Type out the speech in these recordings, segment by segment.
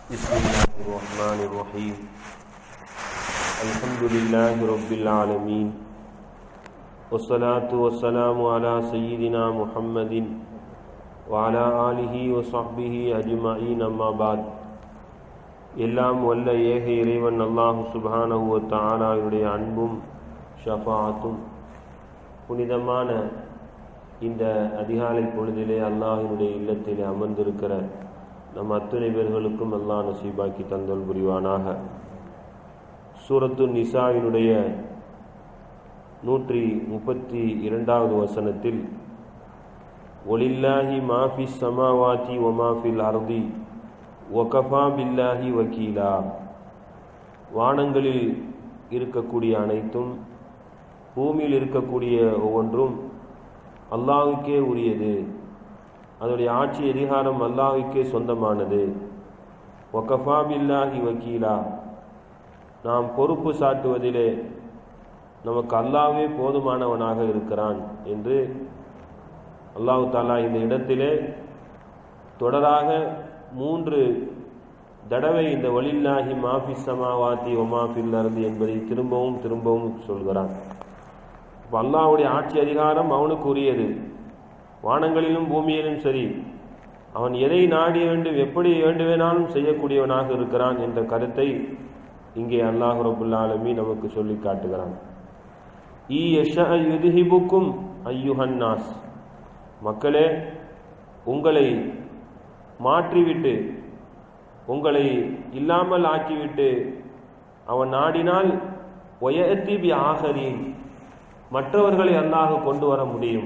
بسم الله الرحمن الرحيم الحمد لله رب العالمين والصلاة والسلام على سيدنا محمد وعلى آله وصحبه أجمعين أما بعد எல்லாம் வல்ல ஏக இறைவன் அல்லாஹு சுப்ஹானஹு வ தஆலாவுடைய அன்பும் ஷஃபாஅத்தும் புனிதமான இந்த அதிகாலை பொழுதிலே அல்லாஹினுடைய இல்லத்திலே அமர்ந்திருக்கிற நம் அத்துணை பேர்களுக்கும் அல்லாஹ் நசீபாக்கி தந்தல் புரிவானாக சூரத்து நிசாவினுடைய நூற்றி முப்பத்தி இரண்டாவது வசனத்தில் ஒலில்லாஹி மாஃபி சமாவாத்தி ஒமாஃபில் அர்தி ஒகஃபா பில்லாஹி வக்கீலா வானங்களில் இருக்கக்கூடிய அனைத்தும் பூமியில் இருக்கக்கூடிய ஒவ்வொன்றும் அல்லாஹுக்கே உரியது அதனுடைய ஆட்சி அதிகாரம் அல்லாஹுக்கே சொந்தமானது ஒகஃபா பில்லாஹி வக்கீலா நாம் பொறுப்பு சாட்டுவதிலே நமக்கு அல்லாவே போதுமானவனாக இருக்கிறான் என்று அல்லாஹு தாலா இந்த இடத்திலே தொடராக மூன்று தடவை இந்த வலில்லாஹி மாஃபி சமாவாத்தி ஒமாஃபில் அருந்து என்பதை திரும்பவும் திரும்பவும் சொல்கிறான் இப்போ அல்லாஹுடைய ஆட்சி அதிகாரம் அவனுக்கு உரியது வானங்களிலும் பூமியிலும் சரி அவன் எதை நாடி வேண்டும் எப்படி வேண்டுவேனாலும் செய்யக்கூடியவனாக இருக்கிறான் என்ற கருத்தை இங்கே அல்லாஹ் ரபுல்லாலமி நமக்கு சொல்லி காட்டுகிறான் ஈ யுதுஹிபுக்கும் ஐயுஹன்னாஸ் மக்களே உங்களை மாற்றிவிட்டு உங்களை இல்லாமல் ஆக்கிவிட்டு அவன் நாடினால் ஒயத்திபி ஆகரின் மற்றவர்களை அல்லாஹ் கொண்டு வர முடியும்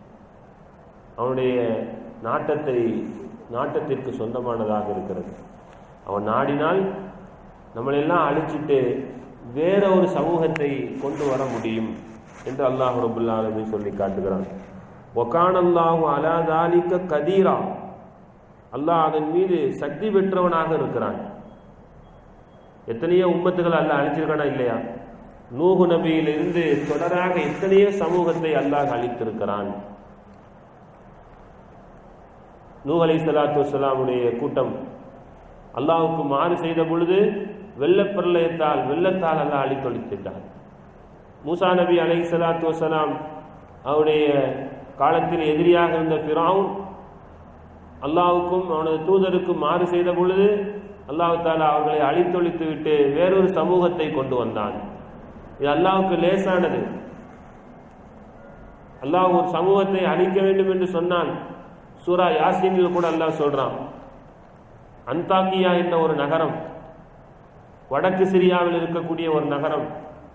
அவனுடைய நாட்டத்தை நாட்டத்திற்கு சொந்தமானதாக இருக்கிறது அவன் நாடினால் நம்மளெல்லாம் அழிச்சிட்டு வேற ஒரு சமூகத்தை கொண்டு வர முடியும் என்று அல்லாஹ் ரபுல்லாலுமே சொல்லி காட்டுகிறான் ஒகான் அல்லாஹு அலாதாலிக்க கதீரா அல்லாஹ் அதன் மீது சக்தி பெற்றவனாக இருக்கிறான் எத்தனையோ உம்மத்துகள் அல்லாஹ் அழிச்சிருக்கானா இல்லையா நூகு நபியிலிருந்து தொடராக எத்தனையோ சமூகத்தை அல்லாஹ் அழித்திருக்கிறான் நூ அலை சலாத்து வலாமுடைய கூட்டம் அல்லாஹுக்கு மாறு செய்த பொழுது வெள்ளப்பிரளயத்தால் வெள்ளத்தால் அல்லாஹ் அழித்தொழித்திட்டார் மூசா நபி அலை சலாத்து வலாம் அவருடைய காலத்தில் எதிரியாக இருந்த பிராவும் அல்லாவுக்கும் அவனது தூதருக்கும் மாறு செய்த பொழுது அல்லாஹு தாலா அவர்களை அழித்தொழித்து விட்டு வேறொரு சமூகத்தை கொண்டு வந்தான் இது அல்லாவுக்கு லேசானது அல்லாஹ் ஒரு சமூகத்தை அழிக்க வேண்டும் என்று சொன்னான் சூரா யாசினில் கூட அல்லாஹ் சொல்றான் அந்தாக்கியா என்ற ஒரு நகரம் வடக்கு சிரியாவில் இருக்கக்கூடிய ஒரு நகரம்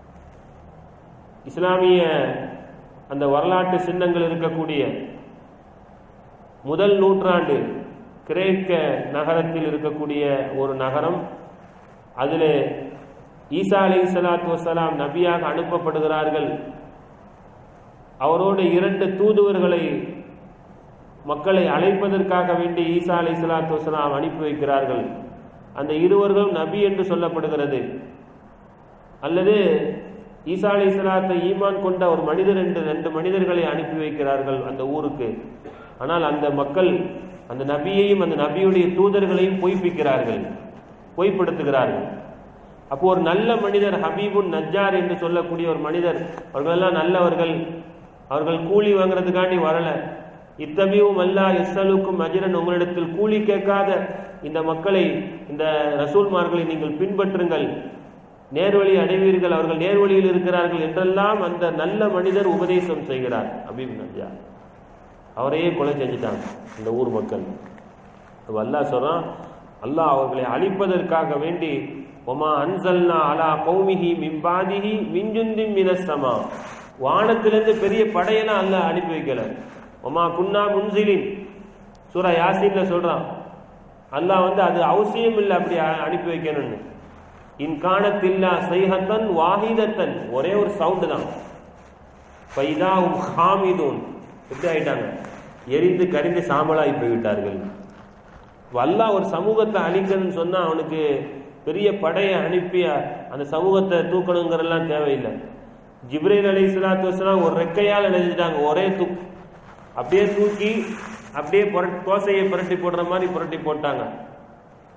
இஸ்லாமிய அந்த வரலாற்று சின்னங்கள் இருக்கக்கூடிய முதல் நூற்றாண்டு கிரேக்க நகரத்தில் இருக்கக்கூடிய ஒரு நகரம் அதில் ஈசா அலை சலாத்து வசலாம் நபியாக அனுப்பப்படுகிறார்கள் அவரோடு இரண்டு தூதுவர்களை மக்களை அழைப்பதற்காக வேண்டி ஈசா அலை சலாத்து வசலாம் அனுப்பி வைக்கிறார்கள் அந்த இருவர்களும் நபி என்று சொல்லப்படுகிறது அல்லது ஈசா அலை சலாத்தை ஈமான் கொண்ட ஒரு மனிதர் என்று ரெண்டு மனிதர்களை அனுப்பி வைக்கிறார்கள் அந்த ஊருக்கு ஆனால் அந்த மக்கள் அந்த நபியையும் அந்த நபியுடைய தூதர்களையும் பொய்ப்பிக்கிறார்கள் பொய்ப்படுத்துகிறார்கள் அப்போ ஒரு நல்ல மனிதர் ஹபீபுன் நஜ்ஜார் என்று சொல்லக்கூடிய ஒரு மனிதர் அவர்களெல்லாம் நல்லவர்கள் அவர்கள் கூலி வாங்குறதுக்காண்டி வரல இத்தபியும் அல்லா எஸ்ஸலுக்கும் அஜிரன் உங்களிடத்தில் கூலி கேட்காத இந்த மக்களை இந்த ரசூல்மார்களை நீங்கள் பின்பற்றுங்கள் நேர்வழி அடைவீர்கள் அவர்கள் நேர்வழியில் இருக்கிறார்கள் என்றெல்லாம் அந்த நல்ல மனிதர் உபதேசம் செய்கிறார் ஹபீப் நஜ்ஜார் அவரையே கொலை செஞ்சுட்டாங்க இந்த ஊர் மக்கள் அல்லாஹ் சொல்றான் அல்லாஹ் அவர்களை அழிப்பதற்காக வேண்டி ஒமா அன்சல்னா அலா கௌமிஹி மிம்பாதிஹி மிஞ்சுந்தி மினசமா வானத்திலிருந்து பெரிய படையெல்லாம் அல்லாஹ் அனுப்பி வைக்கல ஒமா குன்னா முன்சிலின் சூரா யாசின்ல சொல்றான் அல்லாஹ் வந்து அது அவசியம் இல்லை அப்படி அனுப்பி வைக்கணும்னு இன்கானத்தில்லா சைஹத்தன் வாஹிதத்தன் ஒரே ஒரு சவுண்டு தான் பைதாவும் ஹாமிதூன் எப்படி ஆயிட்டாங்க எரிந்து கரிந்து சாம்பலாகி போய்விட்டார்கள் வல்லா ஒரு சமூகத்தை அழிக்கணும்னு சொன்னா அவனுக்கு பெரிய படையை அனுப்பி அந்த சமூகத்தை தூக்கணுங்கிறதெல்லாம் தேவையில்லை ஜிப்ரேல் அலி இஸ்லாத்து வஸ்லாம் ஒரு ரெக்கையால் நினைச்சிட்டாங்க ஒரே தூ அப்படியே தூக்கி அப்படியே புரட் தோசையை புரட்டி போடுற மாதிரி புரட்டி போட்டாங்க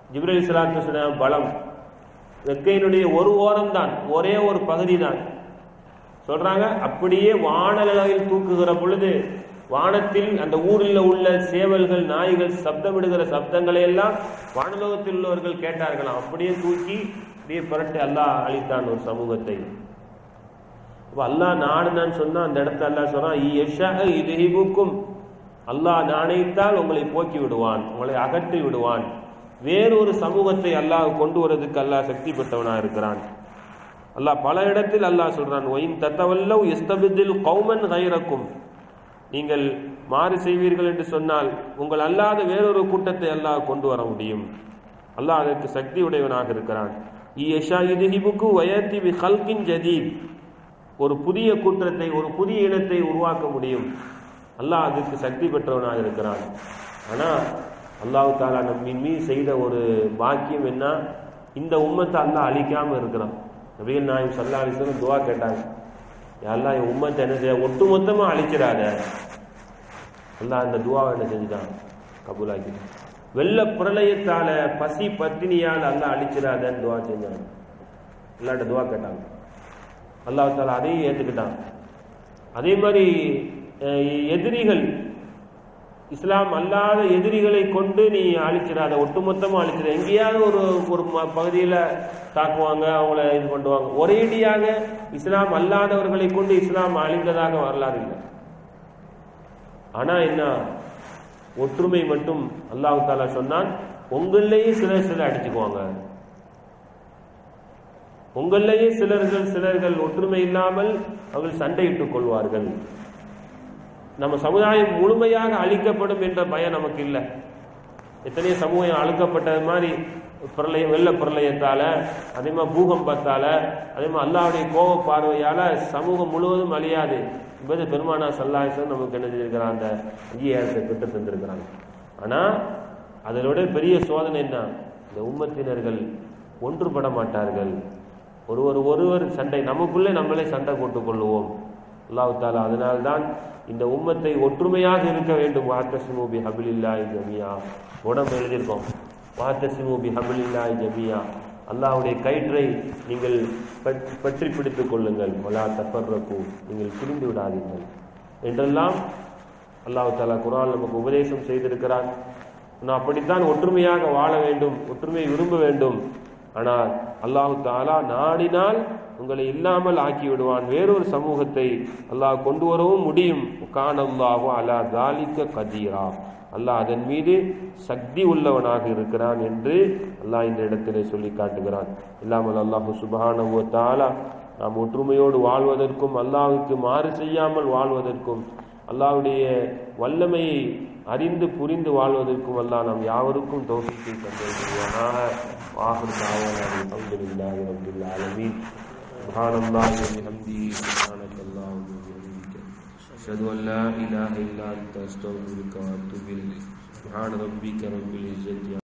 ஜிப்ரல் இஸ்லாத்து சொன்ன பலம் ரெக்கையினுடைய ஒரு ஓரம் தான் ஒரே ஒரு பகுதி தான் சொல்றாங்க அப்படியே வானளவில் தூக்குகிற பொழுது வானத்தில் அந்த ஊரில் உள்ள சேவல்கள் நாய்கள் சப்தமிடுகிற சப்தங்களை எல்லாம் வானலோகத்தில் உள்ளவர்கள் கேட்டார்களாம் அப்படியே தூக்கி அப்படியே புரட்டு அல்லாஹ் அழித்தான் ஒரு சமூகத்தை அப்ப அல்லாஹ் நாடுனான்னு சொன்னா அந்த இடத்த அல்லாஹ் சொல்றான் யஷா இதுஹிபுக்கும் அல்லாஹ் நாணைத்தால் உங்களை போக்கி விடுவான் உங்களை அகற்றி விடுவான் வேறொரு சமூகத்தை அல்லாஹ் கொண்டு வரதுக்கு அல்லாஹ் சக்தி பெற்றவனா இருக்கிறான் அல்லாஹ் பல இடத்தில் அல்லாஹ் சொல்றான் ஒயின் தத்தவல்லவ் எஸ்தபிதில் கௌமன் கைரக்கும் நீங்கள் மாறு செய்வீர்கள் என்று சொன்னால் உங்கள் அல்லாத வேறொரு கூட்டத்தை அல்லாஹ் கொண்டு வர முடியும் அல்லாஹ் அதற்கு சக்தி உடையவனாக இருக்கிறான் யஷா இதுஹிபுக்கு வயத்தி பி ஹல்கின் ஜதீத் ஒரு புதிய கூட்டத்தை ஒரு புதிய இனத்தை உருவாக்க முடியும் அல்லாஹ் அதுக்கு சக்தி பெற்றவனாக இருக்கிறான் ஆனா அல்லாஹ் தாலா நம்மின் மீது செய்த ஒரு பாக்கியம் என்ன இந்த உம்மத்தை அல்லாஹ் அழிக்காம இருக்கிறான் நபிகள் நாயம் சல்லா அலிஸ்வரம் துவா கேட்டாங்க யாரெல்லாம் என் உம்மத்தை என்ன செய்ய ஒட்டு மொத்தமா அழிச்சிடாத அல்லாஹ் அந்த துவாவை என்ன செஞ்சுட்டான் கபூலாக்கி வெள்ள பிரளயத்தால பசி பத்தினியால் அல்லாஹ் அழிச்சிடாதன்னு துவா செஞ்சாங்க அல்லாட்ட துவா கேட்டாங்க அல்லாஹ் தாலா அதையும் ஏற்றுக்கிட்டான் அதே மாதிரி அஹ், எதிரிகள் இஸ்லாம் அல்லாத எதிரிகளை கொண்டு நீ அழிச்சிடாத ஒட்டுமொத்தமா அழிச்சிட எங்கேயாவது ஒரு ஒரு ம- பகுதியில தாக்குவாங்க அவங்கள இது பண்ணுவாங்க ஒரேடியாக இஸ்லாம் அல்லாதவர்களை கொண்டு இஸ்லாம் அழிந்ததாக வரலாறு இல்லை ஆனா என்ன ஒற்றுமை மட்டும் அல்லாஹ் தாலா சொன்னான் உங்களையே சிலர் சிலர் அடிச்சுக்குவாங்க உங்களிலேயே சிலர்கள் சிலர்கள் ஒற்றுமை இல்லாமல் அவர்கள் சண்டையிட்டுக் கொள்வார்கள் நம்ம சமுதாயம் முழுமையாக அழிக்கப்படும் என்ற பயம் நமக்கு இல்லை எத்தனையோ சமூகம் அழுக்கப்பட்டது மாதிரி பிரளயம் வெள்ள பிரளயத்தால அதே மாதிரி பூகம்பத்தால அதே மாதிரி அல்லாவுடைய கோப பார்வையால சமூகம் முழுவதும் அழியாது என்பது பெருமானா சல்லாசன் நமக்கு என்ன செஞ்சிருக்கிறான் அந்த அங்கீகாரத்தை பெற்று தந்திருக்கிறாங்க ஆனா அதனோட பெரிய சோதனை என்ன இந்த உம்மத்தினர்கள் ஒன்றுபட மாட்டார்கள் ஒருவர் ஒருவர் சண்டை நமக்குள்ளே நம்மளே சண்டை போட்டுக் கொள்ளுவோம் அல்லாஹ் தாலா அதனால்தான் இந்த உம்மத்தை ஒற்றுமையாக இருக்க வேண்டும் வாத்தசிமூபி ஹபிலில்லாய் ஜமியா உடம்பு எழுதியிருக்கோம் வாத்தசிமூபி ஹபிலில்லாய் ஜமியா அல்லாஹ்வுடைய கயிற்றை நீங்கள் பற்றி பற்றி பிடித்துக் கொள்ளுங்கள் வலா தஃபர்ரகு நீங்கள் பிரிந்து விடாதீர்கள் என்றெல்லாம் அல்லாஹ் தாலா குரான் நமக்கு உபதேசம் செய்திருக்கிறான் நான் அப்படித்தான் ஒற்றுமையாக வாழ வேண்டும் ஒற்றுமையை விரும்ப வேண்டும் ஆனால் அல்லாஹு தாலா நாடினால் உங்களை இல்லாமல் ஆக்கி விடுவான் வேறொரு சமூகத்தை அல்லாஹ் கொண்டு வரவும் முடியும் கான் அல்லாஹு அலா தாலிக்க கதீரா அல்லாஹ் அதன் மீது சக்தி உள்ளவனாக இருக்கிறான் என்று அல்லாஹ் இந்த இடத்திலே சொல்லி காட்டுகிறான் இல்லாமல் அல்லாஹு சுபஹானஹு தாலா நாம் ஒற்றுமையோடு வாழ்வதற்கும் அல்லாஹ்வுக்கு மாறு செய்யாமல் வாழ்வதற்கும் அல்லாஹ்வுடைய வல்லமையை அறிந்து புரிந்து வாழ்வதற்கும் அல்லாஹ் நாம் யாவருக்கும் தோஃபிக்கை தந்திருக்கிறானாக வாஹர் தாவான அல்ஹம்துலில்லாஹி ரப்பில் ஆலமீன் சுப்ஹானல்லாஹி வ பிஹம்திஹி சுப்ஹானக்கல்லாஹு வ பிஹம்திக அஷ்ஹது அன் லா இலாஹா இல்லா அன்த அஸ்தக்ஃபிருக வ அத்தூபு இலைக் சுப்ஹான ரப்பிக ரப்பில் இஸ்ஸத்தி